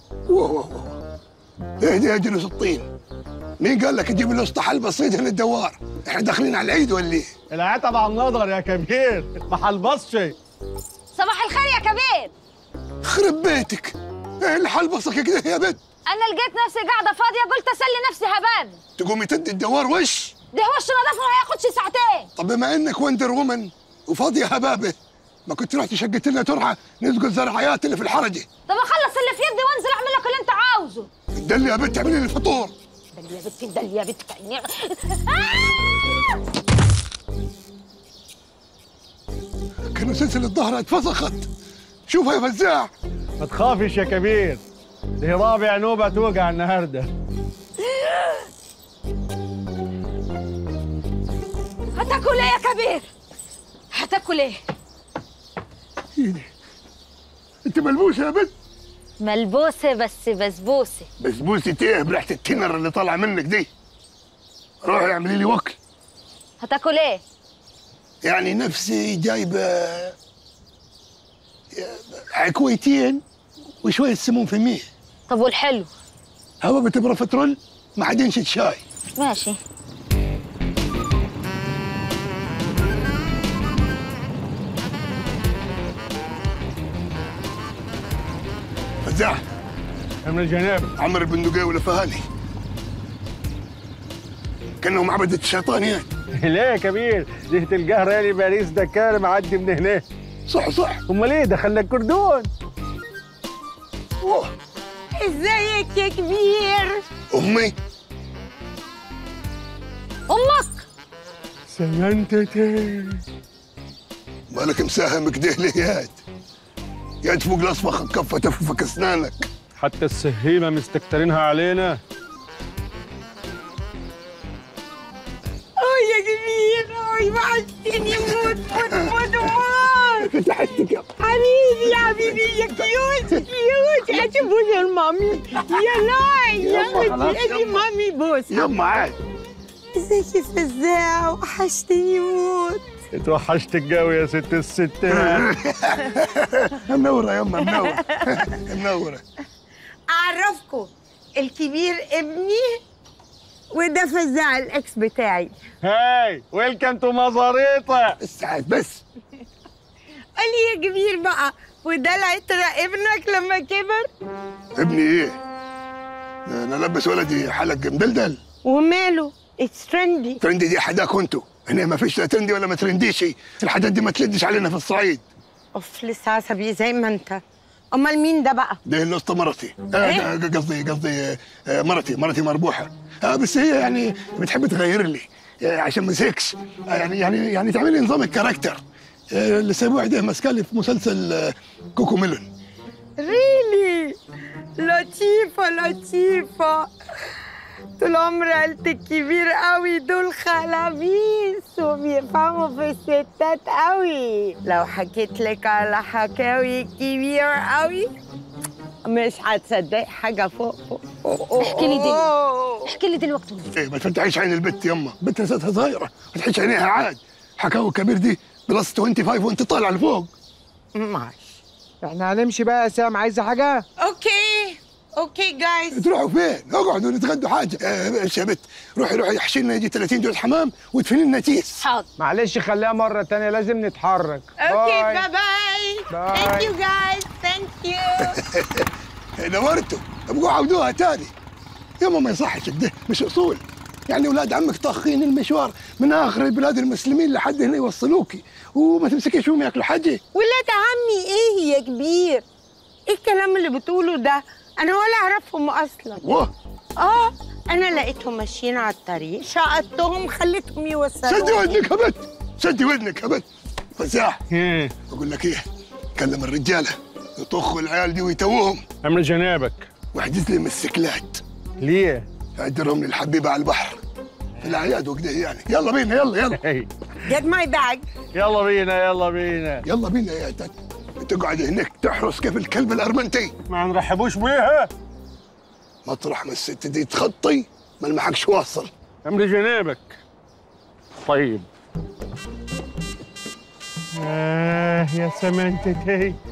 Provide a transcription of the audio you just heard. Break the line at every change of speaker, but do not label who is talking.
ووه ووه اهدي يا جلوس الطين مين قال لك تجيب الاسطى حل بسيط هنا الدوار احنا داخلين على العيد ولا ايه
العتب على النظر يا كبير ما حلبصش
صباح الخير يا كبير
خرب بيتك ايه اللي حلبصك كده يا بنت
انا لقيت نفسي قاعده فاضيه قلت اسلي نفسي هباب
تقومي تدي الدوار وش
ده وش نظافه ما هياخدش ساعتين
طب بما انك وندر وومن وفاضيه هبابه ما كنت رحت شقت لنا ترعه نسقط زرعيات اللي في الحرجه
طب اخلص اللي في يدي وانزل اعمل لك اللي انت عاوزه
دلي يا بنت اعملي لي الفطور
دل يا بنتي دل يا بنتي كأني-
كانوا سلسله ظهرها اتفسخت شوفها يا فزاع
ما تخافش يا كبير دي رابع نوبة توقع النهاردة
هتاكل ايه يا كبير هتاكل ايه
ايدي انت ملبوسه يا بنت
ملبوسه بس بسبوسه
بسبوسه ايه بريحه التنر اللي طالعه منك دي روحي اعملي لي وكل
هتاكل ايه
يعني نفسي جايبه عكويتين وشويه سمون في ميه
طب والحلو
هوا بتبرى فترول ما حد ينشد شاي
ماشي
فزاع
من الجناب
عمر البندقية ولفها لي كانهم عبدة الشيطان يعني
ليه يا كبير دي تلقاه رالي باريس دكار معدي من هنا
صح صح
امال ايه دخلنا الكردون
أوه.
ازيك يا كبير
امي
امك
سلامتك
مالك مساهم كده ليه ياد ياد فوق الاصفخ كفة تفك اسنانك
حتى السهيمة مستكترينها علينا
اه يا كبير اه وحشتني موت موت موت موت
فتحتك يا
حبيبي يا حبيبي يا كيوت كيوت ادي بوس المامي يا لاي يا
يما خلاص،
ادي ادي
يما.
مامي بوس
يما عاد
ازيك يا فزاع وحشتني موت
اتوحشتك قوي يا ست الستات
منورة يما منورة منورة
اعرفكم الكبير ابني وده فزاع الاكس بتاعي
هاي ويلكم تو مزاريطة
بس عاد بس
قال لي يا كبير بقى وده العترة ابنك لما كبر
ابني ايه انا لبس ولدي حلق مدلدل
وماله اتس ترندي
ترندي دي حداك انتو هنا ما فيش لا ترندي ولا ما ترنديش الحاجات دي ما تلدش علينا في الصعيد
اوف لسه عصبي زي ما انت امال مين ده بقى
دي الاسطى مرتي آه، قصدي قصدي آه، مرتي مرتي مربوحه آه، بس هي يعني بتحب تغير لي آه، عشان ما زهقش آه، يعني يعني يعني تعمل لي نظام الكاركتر آه، اللي سابوه ده مسكالي في مسلسل آه، كوكو ميلون
ريلي لطيفة لطيفة طول عمر عيلة الكبير قوي دول خلابيس وبيفهموا في الستات قوي لو حكيت لك على حكاوي كبير قوي مش هتصدق حاجة فوق فوق فوق
احكي لي دي.
أوه.
احكي لي دلوقتي
ايه ما تفتحيش عين البت يما بنت لساتها صغيره ما تحش عينيها عاد حكاوي كبير دي بلس 25 وانت طالع لفوق
ماشي
احنا هنمشي بقى يا سام عايزه حاجه
اوكي اوكي جايز
تروحوا فين؟ اقعدوا نتغدوا حاجه آه، ايش يا بت روحي روحي احشي لنا يجي 30 جوز حمام وادفني لنا تيس
حاضر
معلش خليها مره تانية لازم نتحرك
اوكي
باي.
باي باي
باي.
ثانك يو جايز ثانك يو
نورتوا ابقوا عودوها تاني يما ما يصحش كده مش اصول يعني اولاد عمك طاخين المشوار من اخر البلاد المسلمين لحد هنا يوصلوكي وما تمسكيش فيهم ياكلوا حاجه
ولاد عمي ايه يا كبير ايه الكلام اللي بتقوله ده انا ولا اعرفهم اصلا
واه
اه انا لقيتهم ماشيين على الطريق شقطتهم خليتهم
سدي
يوصلوني
ودنك يا بت سدي ودنك يا بت فساح
ايه
بقول لك ايه كلم الرجاله يطخوا العيال دي ويتوهم
عمل جنابك
واحجز لي مسكلات
ليه
اقدرهم للحبيبه على البحر في الاعياد وكده يعني يلا بينا يلا يلا
هي.
جيت ماي باج
يلا بينا يلا بينا
يلا بينا يا تات تقعد هناك تحرس كيف الكلب الارمنتي
ما نرحبوش بيها
مطرح ما الست دي تخطي ما المحكش واصل
عمل جنابك طيب آه يا سمنتتي